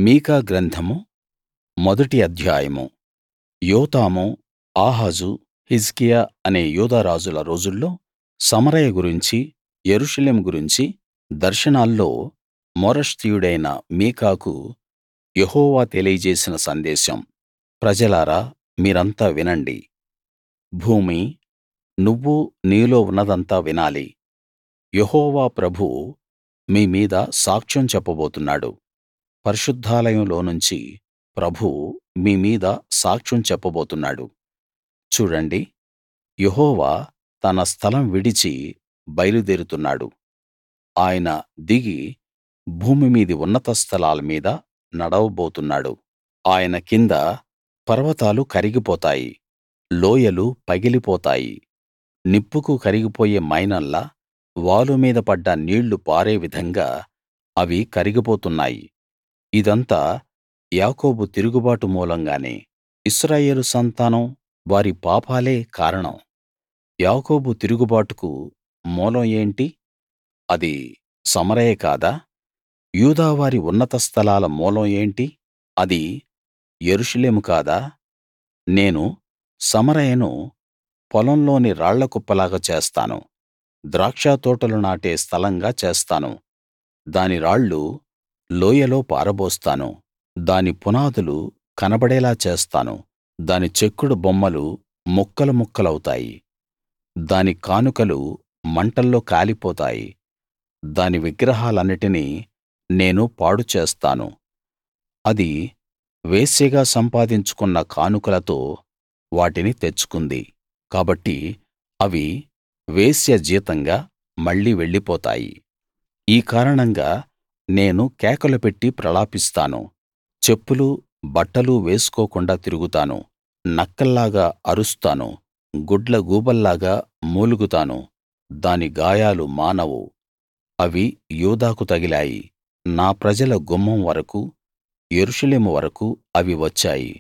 మీకా గ్రంథము మొదటి అధ్యాయము యోతాము ఆహాజు హిజ్కియా అనే యూదా రాజుల రోజుల్లో సమరయ గురించి యెరూషలేము గురించి దర్శనాల్లో మోరష్తీయుడైన మీకాకు యెహోవా తెలియజేసిన సందేశం ప్రజలారా మీరంతా వినండి భూమీ నువ్వూ నీలో ఉన్నదంతా వినాలి యెహోవా ప్రభువు మీ మీద సాక్ష్యం చెప్పబోతున్నాడు పరిశుద్ధాలయంలోనుంచి ప్రభువు మీ మీద సాక్ష్యం చెప్పబోతున్నాడు చూడండి యెహోవా తన స్థలం విడిచి బయలుదేరుతున్నాడు ఆయన దిగి భూమి మీది ఉన్నత స్థలాల మీద నడవబోతున్నాడు ఆయన కింద పర్వతాలు కరిగిపోతాయి లోయలు పగిలిపోతాయి నిప్పుకు కరిగిపోయే మైనంలా వాలు మీద పడ్డ నీళ్లు పారే విధంగా అవి కరిగిపోతున్నాయి ఇదంతా యాకోబు తిరుగుబాటు మూలంగానే ఇశ్రాయేలు సంతానం వారి పాపాలే కారణం యాకోబు తిరుగుబాటుకు మూలం ఏంటి అది సమరయ కాదా యూదా వారి ఉన్నత స్థలాల మూలం ఏంటి అది యెరూషలేము కాదా నేను సమరయను పొలంలోని రాళ్ల కుప్పలాగా చేస్తాను ద్రాక్షతోటలు నాటే స్థలంగా చేస్తాను దాని రాళ్లు లోయలో పారబోస్తాను దాని పునాదులు కనబడేలా చేస్తాను దాని చెక్కుడు బొమ్మలు ముక్కలు ముక్కలవుతాయి దాని కానుకలు మంటల్లో కాలిపోతాయి దాని విగ్రహాలన్నిటినీ నేను పాడు చేస్తాను అది వేశ్యగా సంపాదించుకున్న కానుకలతో వాటిని తెచ్చుకుంది కాబట్టి అవి వేశ్య జీతంగా మళ్ళీ వెళ్ళిపోతాయి ఈ కారణంగా నేను కేకలు పెట్టి ప్రలాపిస్తాను చెప్పులు బట్టలు వేసుకోకుండా తిరుగుతాను నక్కల్లాగా అరుస్తాను గుడ్లగూబల్లాగా మూలుగుతాను దాని గాయాలు మానవు అవి యూదాకు తగిలాయి నా ప్రజల గుమ్మం వరకూ యెరూషలేము వరకూ అవి వచ్చాయి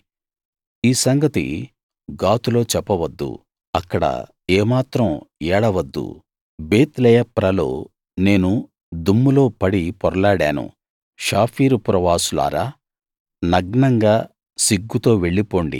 ఈ సంగతి గాతులో చెప్పవద్దు అక్కడ ఏమాత్రం ఏడవద్దు బేత్లెయప్రలో నేను దుమ్ములో పడి పొర్లాడాను షాఫీరు పురవాసులారా నగ్నంగా సిగ్గుతో వెళ్ళిపొండి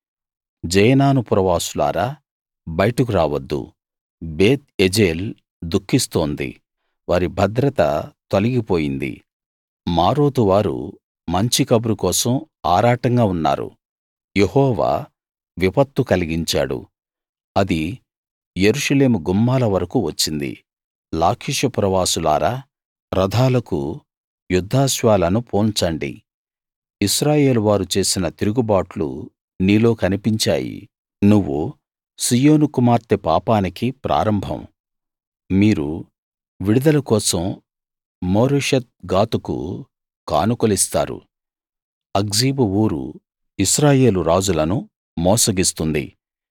జయనాను పురవాసులారా బయటకు రావద్దు బేత్ ఎజేల్ దుఃఖిస్తోంది వారి భద్రత తొలగిపోయింది మారోతు వారు మంచి కబురు కోసం ఆరాటంగా ఉన్నారు యెహోవా విపత్తు కలిగించాడు అది యెరూషలేము గుమ్మాల వరకూ వచ్చింది లాకీషు పురవాసులారా రథాలకు యుద్ధాశ్వాలను పూన్చండి ఇశ్రాయేలు వారు చేసిన తిరుగుబాట్లు నీలో కనిపించాయి నువ్వు సీయోను కుమార్తె పాపానికి ప్రారంభం మీరు విడుదల కోసం మోరెషెత్ గాతుకు కానుకలిస్తారు అక్జీబు ఊరు ఇశ్రాయేలు రాజులను మోసగిస్తుంది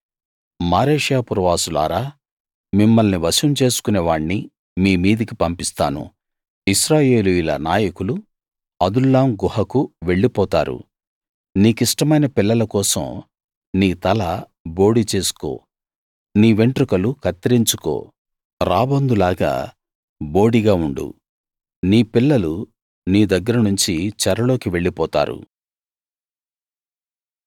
మారేషా పురవాసులారా మిమ్మల్ని వశం చేసుకునే వాణ్ణి మీ మీదికి పంపిస్తాను ఇశ్రాయేలీయుల నాయకులు అదుల్లాం గుహకు వెళ్ళిపోతారు నీకిష్టమైన పిల్లల కోసం నీ తల బోడి చేసుకో నీ వెంట్రుకలు కత్తిరించుకో రాబందులాగా బోడిగా ఉండు నీ పిల్లలు నీ దగ్గర నుంచి చెరలోకి వెళ్ళిపోతారు